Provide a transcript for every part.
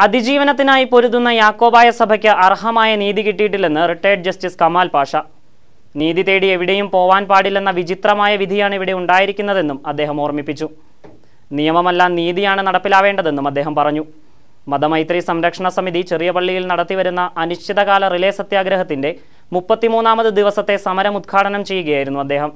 അതിജീവനത്തിനായി പൊരുതുന്ന യാക്കോബായ സഭയ്ക്ക് അർഹമായ നീതി കിട്ടിയിട്ടില്ലെന്ന് റിട്ടയർഡ് ജസ്റ്റിസ് കമാൽ പാഷ നീതി തേടി എവിടെയും പോവാൻ പാടില്ലെന്ന വിചിത്രമായ വിധിയാണ് ഇവിടെ ഉണ്ടായിരിക്കുന്നതെന്നും അദ്ദേഹം ഓർമ്മിപ്പിച്ചു നിയമമല്ല നീതിയാണ് നടപ്പിലാവേണ്ടതെന്നും അദ്ദേഹം പറഞ്ഞു മതമൈത്രി സംരക്ഷണ സമിതി ചെറിയ പള്ളിയിൽ നടത്തിവരുന്ന അനിശ്ചിതകാല റിലേ സത്യാഗ്രഹത്തിന്റെ മുപ്പത്തിമൂന്നാമത് ദിവസത്തെ സമരം ഉദ്ഘാടനം ചെയ്യുകയായിരുന്നു അദ്ദേഹം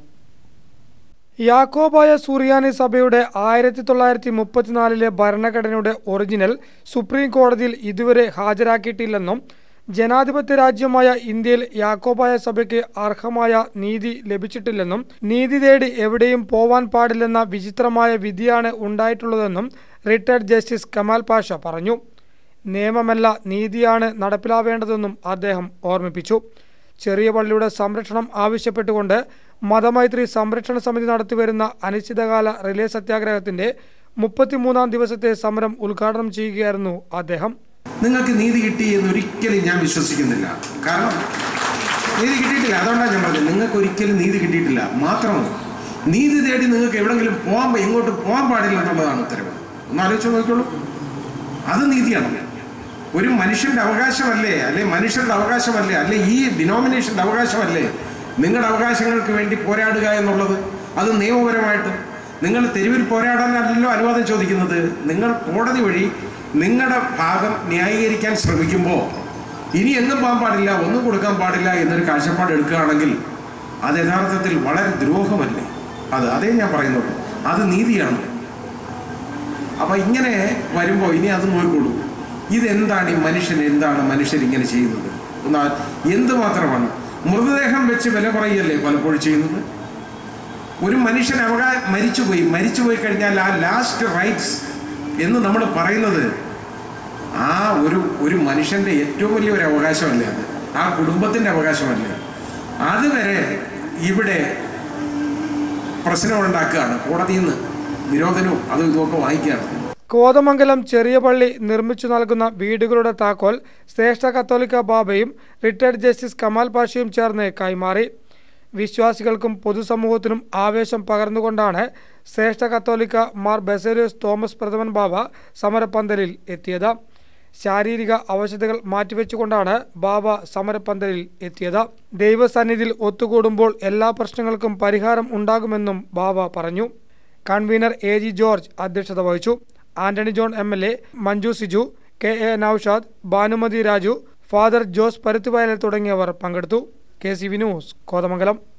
യാക്കോബായ സൂറിയാനി സഭയുടെ ആയിരത്തി തൊള്ളായിരത്തി മുപ്പത്തിനാലിലെ ഭരണഘടനയുടെ ഒറിജിനൽ സുപ്രീം കോടതിയിൽ ഇതുവരെ ഹാജരാക്കിയിട്ടില്ലെന്നും ജനാധിപത്യ രാജ്യമായ ഇന്ത്യയിൽ യാക്കോബായ സഭയ്ക്ക് അർഹമായ നീതി ലഭിച്ചിട്ടില്ലെന്നും നീതി തേടി എവിടെയും പോവാൻ പാടില്ലെന്ന വിചിത്രമായ വിധിയാണ് ഉണ്ടായിട്ടുള്ളതെന്നും റിട്ടയർഡ് ജസ്റ്റിസ് കമാൽ പാഷ പറഞ്ഞു നിയമമല്ല നീതിയാണ് നടപ്പിലാവേണ്ടതെന്നും അദ്ദേഹം ഓർമ്മിപ്പിച്ചു ചെറിയ പള്ളിയുടെ സംരക്ഷണം ആവശ്യപ്പെട്ടുകൊണ്ട് മതമൈത്രി സംരക്ഷണ സമിതി നടത്തിവരുന്ന അനിശ്ചിതകാല റിലേ സത്യാഗ്രഹത്തിന്റെ മുപ്പത്തിമൂന്നാം ദിവസത്തെ സമരം ഉദ്ഘാടനം ചെയ്യുകയായിരുന്നു അദ്ദേഹം നിങ്ങൾക്ക് നീതി കിട്ടി എന്ന് ഒരിക്കലും ഞാൻ വിശ്വസിക്കുന്നില്ല കാരണം നീതി കിട്ടിയിട്ടില്ല അതുകൊണ്ടാണ് ഞാൻ പറഞ്ഞത് നിങ്ങൾക്ക് ഒരിക്കലും നീതി കിട്ടിയിട്ടില്ല മാത്രമല്ല നീതി തേടി നിങ്ങൾക്ക് എവിടെങ്കിലും പോകാൻ എങ്ങോട്ട് പോകാൻ പാടില്ല എന്നുള്ളതാണ് ഉത്തരവ് ഒന്ന് ആലോചിച്ച് നോക്കിക്കോളൂ അത് നീതിയാണ് ഒരു മനുഷ്യന്റെ അവകാശമല്ലേ അല്ലെ മനുഷ്യരുടെ അവകാശമല്ലേ അല്ലെ ഈ ഡിനോമിനേഷന്റെ അവകാശമല്ലേ നിങ്ങളുടെ അവകാശങ്ങൾക്ക് വേണ്ടി പോരാടുക എന്നുള്ളത് അത് നിയമപരമായിട്ട് നിങ്ങൾ തെരുവിൽ പോരാടാനല്ലല്ലോ അനുവാദം ചോദിക്കുന്നത് നിങ്ങൾ കോടതി വഴി നിങ്ങളുടെ ഭാഗം ന്യായീകരിക്കാൻ ശ്രമിക്കുമ്പോൾ ഇനി എങ്ങും പോകാൻ പാടില്ല ഒന്നും കൊടുക്കാൻ പാടില്ല എന്നൊരു കാഴ്ചപ്പാട് എടുക്കുകയാണെങ്കിൽ അത് യഥാർത്ഥത്തിൽ വളരെ ദ്രോഹമല്ലേ അത് അതേ ഞാൻ പറയുന്നുള്ളൂ അത് നീതിയാണ് അപ്പൊ ഇങ്ങനെ വരുമ്പോൾ ഇനി അത് നോക്കിക്കോളൂ ഇതെന്താണ് ഈ മനുഷ്യൻ എന്താണ് മനുഷ്യർ ഇങ്ങനെ ചെയ്യുന്നത് എന്നാ എന്ത് മാത്രമാണ് മൃതദേഹം വെച്ച് വില കുറയല്ലേ പലപ്പോഴും ചെയ്യുന്നത് ഒരു മനുഷ്യൻ അവകാ മരിച്ചുപോയി മരിച്ചുപോയി കഴിഞ്ഞാൽ ആ ലാസ്റ്റ് റൈറ്റ്സ് എന്ന് നമ്മൾ പറയുന്നത് ആ ഒരു ഒരു മനുഷ്യന്റെ ഏറ്റവും വലിയ ഒരു അവകാശമല്ലേ അത് ആ കുടുംബത്തിന്റെ അവകാശമല്ലേ അതുവരെ ഇവിടെ പ്രശ്നം ഉണ്ടാക്കുകയാണ് കോടതിയിൽ നിന്ന് നിരോധനവും അതും ഇതുമൊക്കെ വാങ്ങിക്കുകയാണ് കോതമംഗലം ചെറിയ പള്ളി നിർമ്മിച്ചു നൽകുന്ന വീടുകളുടെ താക്കോൽ ശ്രേഷ്ഠ കത്തോലിക്ക ബാബയും റിട്ടയർഡ് ജസ്റ്റിസ് കമാൽ പാഷയും ചേർന്ന് കൈമാറി വിശ്വാസികൾക്കും പൊതുസമൂഹത്തിനും ആവേശം പകർന്നുകൊണ്ടാണ് ശ്രേഷ്ഠ കത്തോലിക്ക മാർ ബസേലിയസ് തോമസ് പ്രഥമൻ ബാബ സമരപ്പന്തലിൽ എത്തിയത് ശാരീരിക അവശതകൾ മാറ്റിവെച്ചുകൊണ്ടാണ് ബാബ സമരപ്പന്തലിൽ എത്തിയത് ദൈവസന്നിധിയിൽ ഒത്തുകൂടുമ്പോൾ എല്ലാ പ്രശ്നങ്ങൾക്കും പരിഹാരം ഉണ്ടാകുമെന്നും ബാബ പറഞ്ഞു കൺവീനർ എ ജി ജോർജ് അധ്യക്ഷത വഹിച്ചു Antony John M L A Manju Siju K A Noushad Bhanumathi Raju father Jose Paruthuvayal തുടങ്ങിയവർ പങ്കെടുത്തു K C V news Kothamangalam